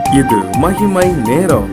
இது மகிமை நேரம்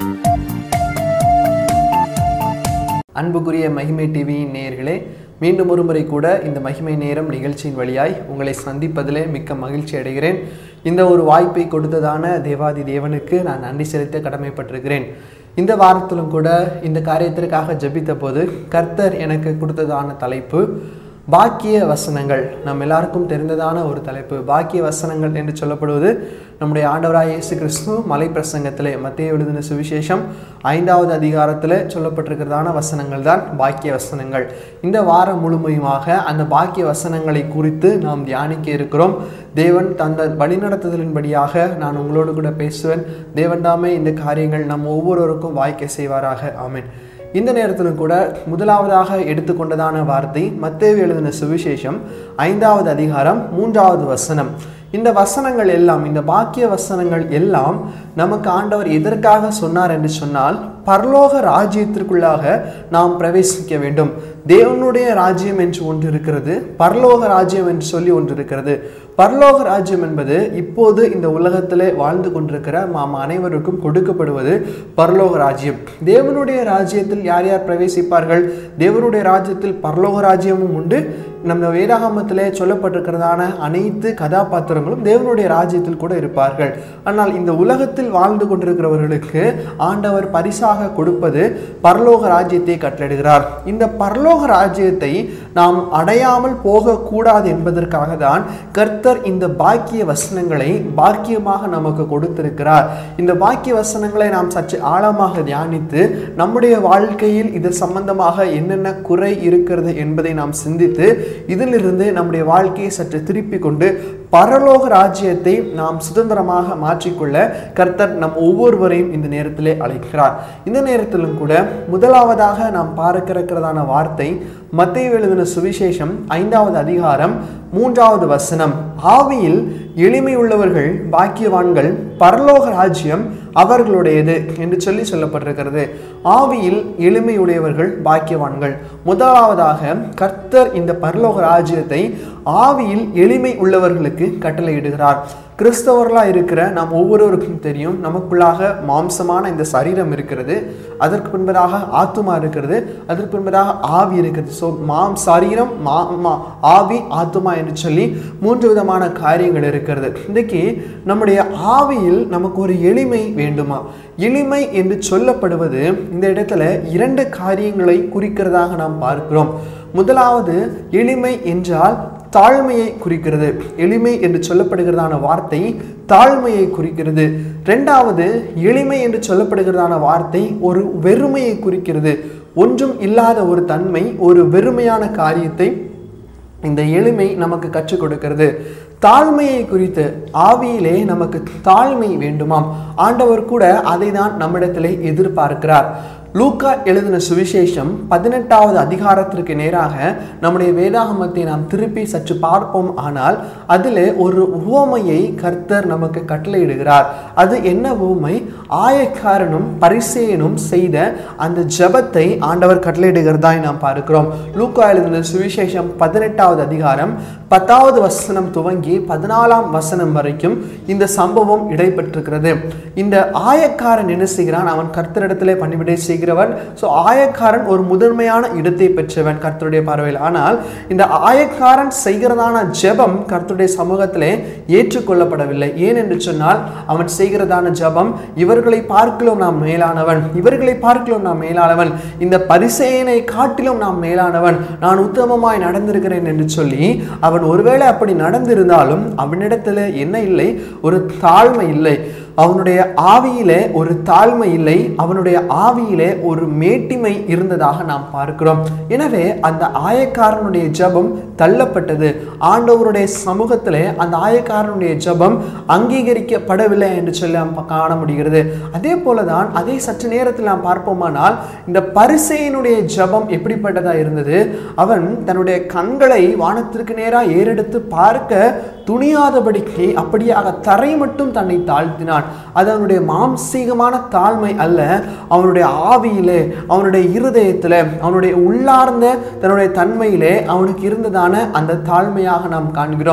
அன்புக்குரிய மகிமை டிவியின் நேயர்களே மீண்டும் ஒரு முறை கூட இந்த மகிமை நேரம் நிகழ்ச்சியின் வழியாய் உங்களை சந்திப்பதிலே மிக்க மகிழ்ச்சி அடைகிறேன் இந்த ஒரு வாய்ப்பை கொடுத்ததான தேவாதி தேவனுக்கு நான் நன்றி செலுத்த கடமைப்பட்டிருக்கிறேன் இந்த வாரத்திலும் கூட இந்த காரியத்திற்காக ஜெபித்த போது கர்த்தர் எனக்கு கொடுத்ததான தலைப்பு பாக்கிய வசனங்கள் நம் எல்லாருக்கும் தெரிந்ததான ஒரு தலைப்பு பாக்கிய வசனங்கள் என்று சொல்லப்படுவது நம்முடைய ஆண்டவராய் இயேசு கிறிஸ்து மலை பிரசங்கத்திலே மத்திய எழுதின சுவிசேஷம் ஐந்தாவது அதிகாரத்தில் சொல்லப்பட்டிருக்கிறதான வசனங்கள் தான் பாக்கிய வசனங்கள் இந்த வாரம் முழுமையுமாக அந்த பாக்கிய வசனங்களை குறித்து நாம் தியானிக்க இருக்கிறோம் தேவன் தந்த வழிநடத்துதலின்படியாக நான் உங்களோடு கூட பேசுவேன் தேவன் தாமே இந்த காரியங்கள் நம் ஒவ்வொருவருக்கும் வாய்க்க செய்வாராக ஆமென் இந்த நேரத்திலும் கூட முதலாவதாக எடுத்துக்கொண்டதான வார்த்தை மத்தேவி எழுதின சுவிசேஷம் ஐந்தாவது அதிகாரம் மூன்றாவது வசனம் இந்த வசனங்கள் எல்லாம் இந்த பாக்கிய வசனங்கள் எல்லாம் நமக்கு ஆண்டவர் எதற்காக சொன்னார் என்று சொன்னால் பரலோக ராஜ்யத்திற்குள்ளாக நாம் பிரவேசிக்க வேண்டும் தேவனுடைய ராஜ்யம் என்று ஒன்று இருக்கிறது பரலோக ராஜ்யம் என்று சொல்லி ஒன்று இருக்கிறது பரலோக ராஜ்யம் என்பது இப்போது இந்த உலகத்திலே வாழ்ந்து கொண்டிருக்கிற நாம் அனைவருக்கும் கொடுக்கப்படுவது பரலோக ராஜ்யம் தேவனுடைய ராஜ்யத்தில் யார் யார் பிரவேசிப்பார்கள் தேவனுடைய ராஜ்யத்தில் பரலோக ராஜ்யமும் உண்டு நம்ம வேதாகமத்திலே சொல்லப்பட்டிருக்கிறதான அனைத்து கதாபாத்திரங்களும் தேவனுடைய ராஜ்யத்தில் கூட இருப்பார்கள் ஆனால் இந்த உலகத்தில் வாழ்ந்து கொண்டிருக்கிறவர்களுக்கு ஆண்டவர் பரிசாக கொடுப்பது பரலோக ராஜ்யத்தை கட்டளிடுகிறார் இந்த பரலோக ராஜ்யத்தை நாம் அடையாமல் போகக்கூடாது என்பதற்காக தான் கர்த்தர் இந்த பாக்கிய வசனங்களை பாக்கியமாக நமக்கு கொடுத்திருக்கிறார் இந்த பாக்கிய வசனங்களை நாம் சற்று ஆழமாக தியானித்து நம்முடைய வாழ்க்கையில் இது சம்பந்தமாக என்னென்ன குறை இருக்கிறது என்பதை நாம் சிந்தித்து இதிலிருந்து நம்முடைய வாழ்க்கையை சற்று திருப்பி கொண்டு பரலோக ராஜ்யத்தை நாம் சுதந்திரமாக மாற்றிக்கொள்ள கர்த்தர் நம் ஒவ்வொருவரையும் இந்த நேரத்திலே அழைக்கிறார் இந்த நேரத்திலும் கூட முதலாவதாக நாம் பார்க்க இருக்கிறதான வார்த்தை மத்திய எழுதின சுவிசேஷம் ஐந்தாவது அதிகாரம் மூன்றாவது வசனம் ஆவியில் எளிமை உள்ளவர்கள் பாக்கியவான்கள் பரலோக ராஜ்யம் அவர்களுடையது என்று சொல்லி சொல்லப்பட்டிருக்கிறது ஆவியில் எளிமையுடையவர்கள் பாக்கியவான்கள் முதலாவதாக கர்த்தர் இந்த பரலோக ராஜ்யத்தை ஆவியில் எளிமை உள்ளவர்களுக்கு கட்டளையிடுகிறார் கிறிஸ்தவர்களாக இருக்கிற நாம் ஒவ்வொருவருக்கும் தெரியும் நமக்குள்ளாக மாம்சமான இந்த சரீரம் இருக்கிறது அதற்கு பின்பதாக ஆத்துமா இருக்கிறது அதற்கு பின்பதாக ஆவி இருக்கிறது ஸோ மாம் சரீரம் மா மா- ஆவி ஆத்துமா என்று சொல்லி மூன்று விதமான காரியங்கள் இருக்கிறது இன்றைக்கு நம்முடைய ஆவியில் நமக்கு ஒரு எளிமை வேண்டுமா எளிமை என்று சொல்லப்படுவது இந்த இடத்துல இரண்டு காரியங்களை குறிக்கிறதாக நாம் பார்க்கிறோம் முதலாவது எளிமை என்றால் தாழ்மையை குறிக்கிறது எளிமை என்று சொல்லப்படுகிறதான வார்த்தை தாழ்மையை குறிக்கிறது ரெண்டாவது எளிமை என்று சொல்லப்படுகிறதான வார்த்தை ஒரு வெறுமையை குறிக்கிறது ஒன்றும் இல்லாத ஒரு தன்மை ஒரு வெறுமையான காரியத்தை இந்த எளிமை நமக்கு கற்றுக் கொடுக்கிறது தாழ்மையை குறித்து ஆவியிலே நமக்கு தாழ்மை வேண்டுமாம் ஆண்டவர் கூட அதை தான் நம்மிடத்திலே எதிர்பார்க்கிறார் லூக்கா எழுதின சுவிசேஷம் பதினெட்டாவது அதிகாரத்திற்கு நேராக நம்முடைய வேதாகமத்தை நாம் திருப்பி சற்று பார்ப்போம் ஆனால் அதில் ஒரு உவமையை கர்த்தர் நமக்கு கட்டளையிடுகிறார் அது என்ன உவமை ஆயக்காரனும் பரிசேயனும் செய்த அந்த ஜெபத்தை ஆண்டவர் கட்டளையிடுகிறதாய் நாம் பார்க்கிறோம் லூக்கா எழுதின சுவிசேஷம் பதினெட்டாவது அதிகாரம் பத்தாவது வசனம் துவங்கி பதினாலாம் வசனம் வரைக்கும் இந்த சம்பவம் இடைபெற்றிருக்கிறது இந்த ஆயக்காரன் என்ன செய்கிறான் அவன் கர்த்தரிடத்திலே பணிவிடை செய்கிறவன் ஸோ ஆயக்காரன் ஒரு முதன்மையான இடத்தை பெற்றவன் கர்த்தருடைய பார்வையில் ஆனால் இந்த ஆயக்காரன் செய்கிறதான ஜெபம் கர்த்தருடைய சமூகத்திலே ஏற்றுக்கொள்ளப்படவில்லை ஏன் என்று சொன்னால் அவன் செய்கிறதான ஜெபம் இவர்களை பார்க்கிலும் நாம் மேலானவன் இவர்களை பார்க்கிலும் நாம் மேலானவன் இந்த பரிசேயனை காட்டிலும் நாம் மேலானவன் நான் உத்தமமாய் நடந்திருக்கிறேன் என்று சொல்லி அவன் ஒருவேளை அப்படி நடந்திருந்தாலும் அவனிடத்துல என்ன இல்லை ஒரு தாழ்மை இல்லை அவனுடைய ஆவியிலே ஒரு தாழ்மை இல்லை அவனுடைய ஆவியிலே ஒரு மேட்டிமை இருந்ததாக நாம் பார்க்கிறோம் எனவே அந்த ஆயக்காரனுடைய ஜெபம் தள்ளப்பட்டது ஆண்டவருடைய சமூகத்திலே அந்த ஆயக்காரனுடைய ஜெபம் அங்கீகரிக்கப்படவில்லை என்று சொல்லி நாம் காண முடிகிறது அதே போலதான் அதே சற்று நேரத்தில் நாம் பார்ப்போமானால் இந்த பரிசேயனுடைய ஜெபம் எப்படிப்பட்டதா இருந்தது அவன் தன்னுடைய கண்களை வானத்திற்கு நேராக ஏறெடுத்து பார்க்க துணியாதபடிக்கு அப்படியாக தரை மட்டும் தன்னை தாழ்த்தினான் அது அவனுடைய மாம்சீகமான தாழ்மை அல்ல அவனுடைய ஆவியிலே அவனுடைய இருதயத்தில் அவனுடைய உள்ளார்ந்த தன்னுடைய தன்மையிலே அவனுக்கு இருந்ததான அந்த தாழ்மையாக நாம் காண்கிறோம்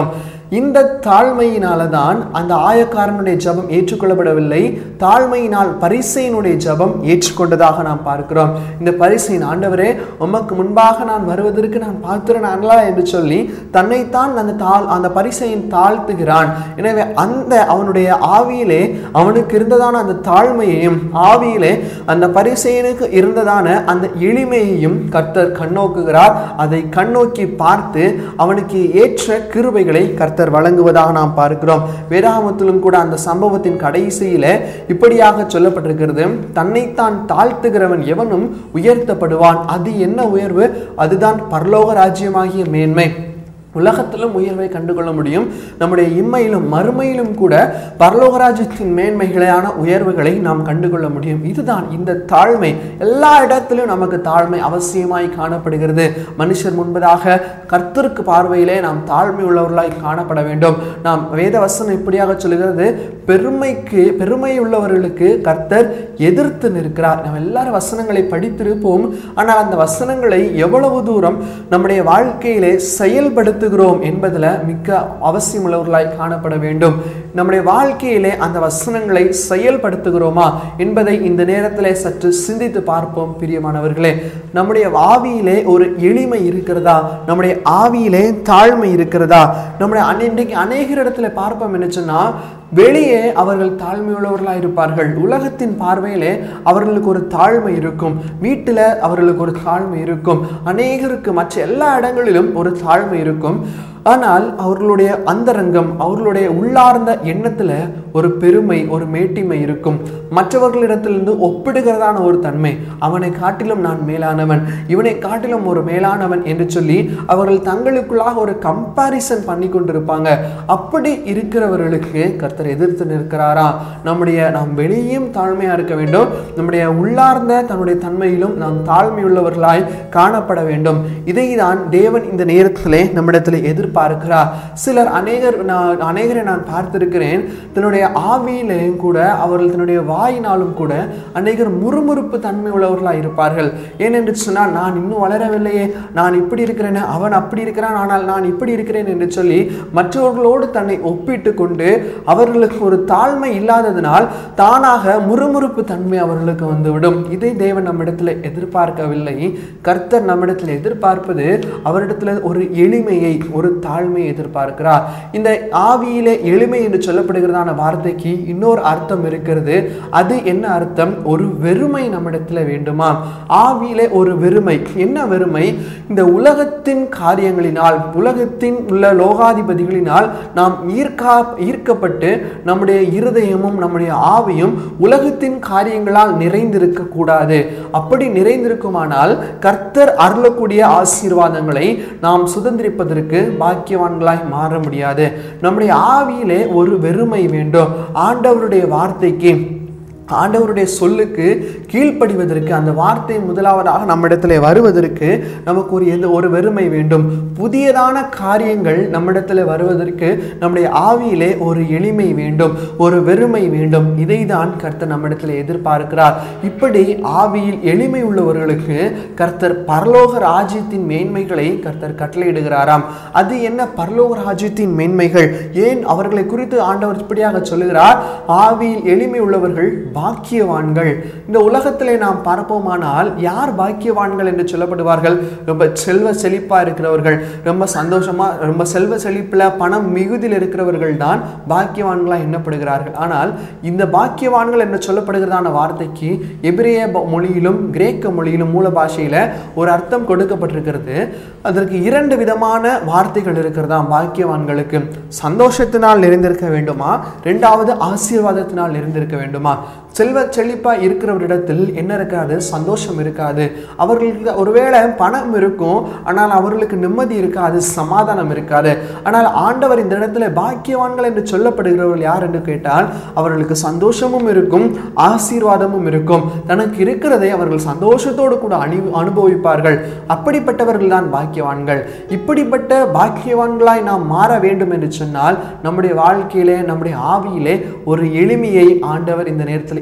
இந்த தாழ்மையினால தான் அந்த ஆயக்காரனுடைய ஜெபம் ஏற்றுக்கொள்ளப்படவில்லை தாழ்மையினால் பரிசையினுடைய ஜெபம் ஏற்றுக்கொண்டதாக நாம் பார்க்கிறோம் இந்த பரிசையின் ஆண்டவரே உமக்கு முன்பாக நான் வருவதற்கு நான் பாத்திரன் அல்ல என்று சொல்லி தன்னைத்தான் அந்த தாழ் அந்த பரிசையின் தாழ்த்துகிறான் எனவே அந்த அவனுடைய ஆவியிலே அவனுக்கு இருந்ததான அந்த தாழ்மையையும் ஆவியிலே அந்த பரிசையனுக்கு இருந்ததான அந்த எளிமையையும் கர்த்தர் கண்ணோக்குகிறார் அதை கண்ணோக்கி பார்த்து அவனுக்கு ஏற்ற கிருபைகளை கர்த்தர் வழங்குவதாக நாம் பார்க்கிறோம் வேதாகமத்திலும் கூட அந்த சம்பவத்தின் கடைசியில இப்படியாக சொல்லப்பட்டிருக்கிறது தன்னைத்தான் தாழ்த்துகிறவன் எவனும் உயர்த்தப்படுவான் அது என்ன உயர்வு அதுதான் பரலோக ராஜ்யமாகிய மேன்மை உலகத்திலும் உயர்வை கண்டுகொள்ள முடியும் நம்முடைய இம்மையிலும் மறுமையிலும் கூட பரலோகராஜ்யத்தின் மேன்மைகளான உயர்வுகளை நாம் கண்டுகொள்ள முடியும் இதுதான் இந்த தாழ்மை எல்லா இடத்திலும் நமக்கு தாழ்மை அவசியமாய் காணப்படுகிறது மனுஷர் முன்பதாக கர்த்தருக்கு பார்வையிலே நாம் தாழ்மை உள்ளவர்களாய் காணப்பட வேண்டும் நாம் வேத வசனம் இப்படியாக சொல்லுகிறது பெருமைக்கு பெருமை உள்ளவர்களுக்கு கர்த்தர் எதிர்த்து நிற்கிறார் நாம் எல்லாரும் வசனங்களை படித்திருப்போம் ஆனால் அந்த வசனங்களை எவ்வளவு தூரம் நம்முடைய வாழ்க்கையிலே செயல்படுத்துகிறோம் என்பதில் மிக்க அவசியம் உள்ளவர்களாய் காணப்பட வேண்டும் நம்முடைய வாழ்க்கையிலே அந்த வசனங்களை செயல்படுத்துகிறோமா என்பதை இந்த நேரத்திலே சற்று சிந்தித்து பார்ப்போம் பிரியமானவர்களே நம்முடைய ஆவியிலே ஒரு எளிமை இருக்கிறதா நம்முடைய ஆவியிலே தாழ்மை இருக்கிறதா நம்முடைய அன்னை- இன்றைக்கு அநேகர் இடத்துல பார்ப்போம் என்ன சொன்னா வெளியே அவர்கள் தாழ்மையுள்ளவர்களாக இருப்பார்கள் உலகத்தின் பார்வையிலே அவர்களுக்கு ஒரு தாழ்மை இருக்கும் வீட்டில் அவர்களுக்கு ஒரு தாழ்மை இருக்கும் அநேகருக்கு மற்ற எல்லா இடங்களிலும் ஒரு தாழ்மை இருக்கும் ஆனால் அவர்களுடைய அந்தரங்கம் அவர்களுடைய உள்ளார்ந்த எண்ணத்துல ஒரு பெருமை ஒரு மேட்டிமை இருக்கும் மற்றவர்களிடத்திலிருந்து ஒப்பிடுகிறதான ஒரு தன்மை அவனை காட்டிலும் நான் மேலானவன் இவனை காட்டிலும் ஒரு மேலானவன் என்று சொல்லி அவர்கள் தங்களுக்குள்ளாக ஒரு கம்பாரிசன் பண்ணி கொண்டிருப்பாங்க அப்படி இருக்கிறவர்களுக்கு கர்த்தர் எதிர்த்து நிற்கிறாரா நம்முடைய நாம் வெளியேயும் தாழ்மையா இருக்க வேண்டும் நம்முடைய உள்ளார்ந்த தன்னுடைய தன்மையிலும் நாம் தாழ்மையுள்ளவர்களாய் காணப்பட வேண்டும் இதை தான் தேவன் இந்த நேரத்திலே நம்மிடத்தில் எதிர்பார்க்கிறார் சிலர் அநேகர் நான் அநேகரை நான் பார்த்திருக்கிறேன் தன்னுடைய ஆவியிலேயும் கூட அவர்கள் தன்னுடைய வாயினாலும் கூட அநேகர் முறுமுறுப்பு தன்மை உள்ளவர்களாக இருப்பார்கள் ஏனென்று சொன்னால் நான் இன்னும் வளரவில்லையே நான் இப்படி இருக்கிறேனே அவன் அப்படி இருக்கிறான் ஆனால் நான் இப்படி இருக்கிறேன் என்று சொல்லி மற்றவர்களோடு தன்னை ஒப்பிட்டு கொண்டு அவர்களுக்கு ஒரு தாழ்மை இல்லாததினால் தானாக முறுமுறுப்பு தன்மை அவர்களுக்கு வந்துவிடும் இதை தேவன் நம்மிடத்தில் எதிர்பார்க்கவில்லை கர்த்தர் நம்மிடத்தில் எதிர்பார்ப்பது அவரிடத்தில் ஒரு எளிமையை ஒரு தாழ்மையை எதிர்பார்க்கிறார் இந்த ஆவியிலே எளிமை என்று சொல்லப்படுகிறதான வார்த்தைக்கு இன்னொரு அர்த்தம் இருக்கிறது அது என்ன அர்த்தம் ஒரு வெறுமை நம்மிடத்துல வேண்டுமா ஆவியிலே ஒரு வெறுமை என்ன வெறுமை இந்த உலகத்தின் காரியங்களினால் உலகத்தின் உள்ள லோகாதிபதிகளினால் நாம் ஈர்க்கா ஈர்க்கப்பட்டு நம்முடைய இருதயமும் நம்முடைய ஆவியும் உலகத்தின் காரியங்களால் நிறைந்திருக்க கூடாது அப்படி நிறைந்திருக்குமானால் கர்த்தர் அருளக்கூடிய ஆசீர்வாதங்களை நாம் சுதந்திரிப்பதற்கு பாக்கியவான்களாய் மாற முடியாது நம்முடைய ஆவியிலே ஒரு வெறுமை வேண்டும் ஆண்டவருடைய வார்த்தைக்கு ஆண்டவருடைய சொல்லுக்கு கீழ்ப்படிவதற்கு அந்த வார்த்தை முதலாவதாக நம்மிடத்தில் வருவதற்கு நமக்கு ஒரு எந்த ஒரு வெறுமை வேண்டும் புதியதான காரியங்கள் நம்மிடத்தில் வருவதற்கு நம்முடைய ஆவியிலே ஒரு எளிமை வேண்டும் ஒரு வெறுமை வேண்டும் இதை தான் கர்த்தர் நம்மிடத்தில் எதிர்பார்க்கிறார் இப்படி ஆவியில் எளிமை உள்ளவர்களுக்கு கர்த்தர் பரலோக ராஜ்யத்தின் மேன்மைகளை கர்த்தர் கட்டளையிடுகிறாராம் அது என்ன பரலோக ராஜ்யத்தின் மேன்மைகள் ஏன் அவர்களை குறித்து ஆண்டவர் இப்படியாக சொல்லுகிறார் ஆவியில் எளிமை உள்ளவர்கள் பாக்கியவான்கள் இந்த உலகத்திலே நாம் பார்ப்போமானால் யார் பாக்கியவான்கள் என்று சொல்லப்படுவார்கள் ரொம்ப செல்வ செழிப்பா இருக்கிறவர்கள் ரொம்ப சந்தோஷமா ரொம்ப செல்வ செழிப்புல பணம் மிகுதியில் இருக்கிறவர்கள் தான் பாக்கியவான்களா எண்ணப்படுகிறார்கள் ஆனால் இந்த பாக்கியவான்கள் என்று சொல்லப்படுகிறதான வார்த்தைக்கு எபிரேய ப- மொழியிலும் கிரேக்க மொழியிலும் மூல பாஷையில ஒரு அர்த்தம் கொடுக்கப்பட்டிருக்கிறது அதற்கு இரண்டு விதமான வார்த்தைகள் இருக்கிறதாம் பாக்கியவான்களுக்கு சந்தோஷத்தினால் நிறைந்திருக்க வேண்டுமா ரெண்டாவது ஆசீர்வாதத்தினால் நிறைந்திருக்க வேண்டுமா செல்வ செழிப்பா இருக்கிறவரிடத்தில் என்ன இருக்காது சந்தோஷம் இருக்காது அவர்களுக்கு ஒருவேளை பணம் இருக்கும் ஆனால் அவர்களுக்கு நிம்மதி இருக்காது சமாதானம் இருக்காது ஆனால் ஆண்டவர் இந்த இடத்துல பாக்கியவான்கள் என்று சொல்லப்படுகிறவர்கள் யார் என்று கேட்டால் அவர்களுக்கு சந்தோஷமும் இருக்கும் ஆசீர்வாதமும் இருக்கும் தனக்கு இருக்கிறதை அவர்கள் சந்தோஷத்தோடு கூட அணி அனுபவிப்பார்கள் அப்படிப்பட்டவர்கள் தான் பாக்கியவான்கள் இப்படிப்பட்ட பாக்கியவான்களாய் நாம் மாற வேண்டும் என்று சொன்னால் நம்முடைய வாழ்க்கையிலே நம்முடைய ஆவியிலே ஒரு எளிமையை ஆண்டவர் இந்த நேரத்தில்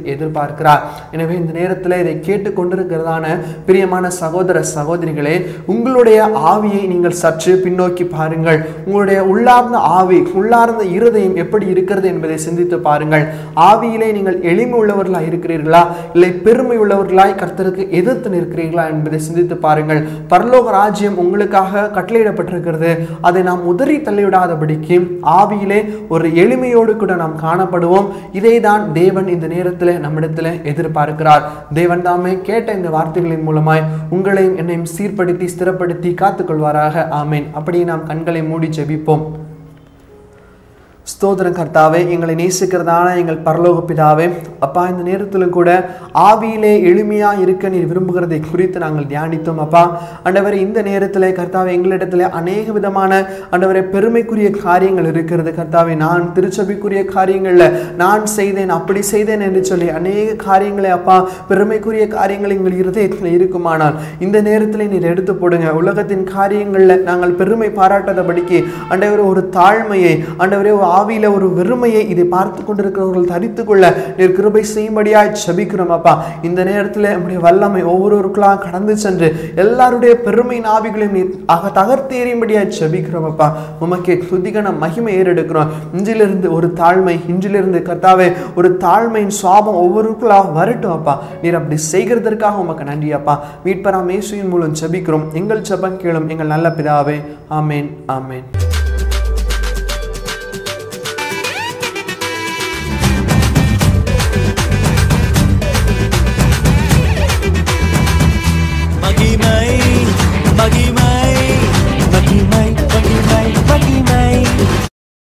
எதிர்பார்க்கிறார் எனவே இந்த நேரத்தில் இதை கேட்டுக்கொண்டிருக்கிறதான பிரியமான சகோதர சகோதரிகளே உங்களுடைய ஆவியை நீங்கள் சற்று பின்னோக்கி பாருங்கள் உங்களுடைய உள்ளார்ந்த ஆவி உள்ளார்ந்த இருதயம் எப்படி இருக்கிறது என்பதை சிந்தித்து பாருங்கள் ஆவியிலே நீங்கள் எளிமை உள்ளவர்களாய் இருக்கிறீர்களா இல்லை பெருமை உள்ளவர்களாய் கர்த்தருக்கு எதிர்த்து நிற்கிறீர்களா என்பதை சிந்தித்து பாருங்கள் பரலோக ராஜ்யம் உங்களுக்காக கட்டளையிடப்பட்டிருக்கிறது அதை நாம் உதறி தள்ளிவிடாதபடிக்கு ஆவியிலே ஒரு எளிமையோடு கூட நாம் காணப்படுவோம் இதை தான் தேவன் இந்த நேரத்தில் நம்மிடத்தில் எதிர்பார்க்கிறார் தேவன் தாமே கேட்ட இந்த வார்த்தைகளின் மூலமாய் உங்களையும் என்னையும் சீர்படுத்தி ஸ்திரப்படுத்தி காத்துக்கொள்வாராக ஆமேன் அப்படியே நாம் கண்களை மூடி ஜெபிப்போம் ஸ்தோத்திரம் கர்த்தாவே எங்களை நேசிக்கிறதான எங்கள் பரலோக பிதாவே அப்பா இந்த நேரத்திலும் கூட ஆவியிலே எளிமையா இருக்க நீர் விரும்புகிறதை குறித்து நாங்கள் தியானித்தோம் அப்பா ஆண்டவரே இந்த நேரத்தில் கர்த்தாவே எங்களிடத்துல அநேக விதமான ஆண்டவரே பெருமைக்குரிய காரியங்கள் இருக்கிறது கர்த்தாவே நான் திருச்சபைக்குரிய காரியங்கள்ல நான் செய்தேன் அப்படி செய்தேன் என்று சொல்லி அநேக காரியங்களை அப்பா பெருமைக்குரிய காரியங்கள் எங்கள் இருதயத்தில் இருக்குமானால் இந்த நேரத்தில் நீர் எடுத்து போடுங்க உலகத்தின் காரியங்கள்ல நாங்கள் பெருமை பாராட்டாதபடிக்கு ஆண்டவரே ஒரு தாழ்மையை ஆண்டவரே ஒரு ஆவியில ஒரு வெறுமையை இதை பார்த்து கொண்டிருக்கிறவர்கள் தரித்து கொள்ள நீர் கிருபை செய்யும்படியாய் ஜெபிக்கிறோம் அப்பா இந்த நேரத்தில் நம்முடைய வல்லமை ஒவ்வொருவருக்கெல்லாம் கடந்து சென்று எல்லாருடைய பெருமை ஆவிகளையும் நீர் அக தகர்த்து எறியும்படியாய் ஜெபிக்கிறோம் அப்பா உமக்கே துதிகன மகிமை ஏறெடுக்கிறோம் இன்றிலிருந்து ஒரு தாழ்மை இன்றிலிருந்து கர்த்தாவே ஒரு தாழ்மையின் சுவாபம் ஒவ்வொருக்குள்ளாக வரட்டும் அப்பா நீர் அப்படி செய்கிறதற்காக உமக்கு நன்றி அப்பா மீட்பராம் இயேசுவின் மூலம் ஜெபிக்கிறோம் எங்கள் ஜெபம் கேளும் எங்கள் நல்ல பிதாவே ஆமேன் ஆமேன்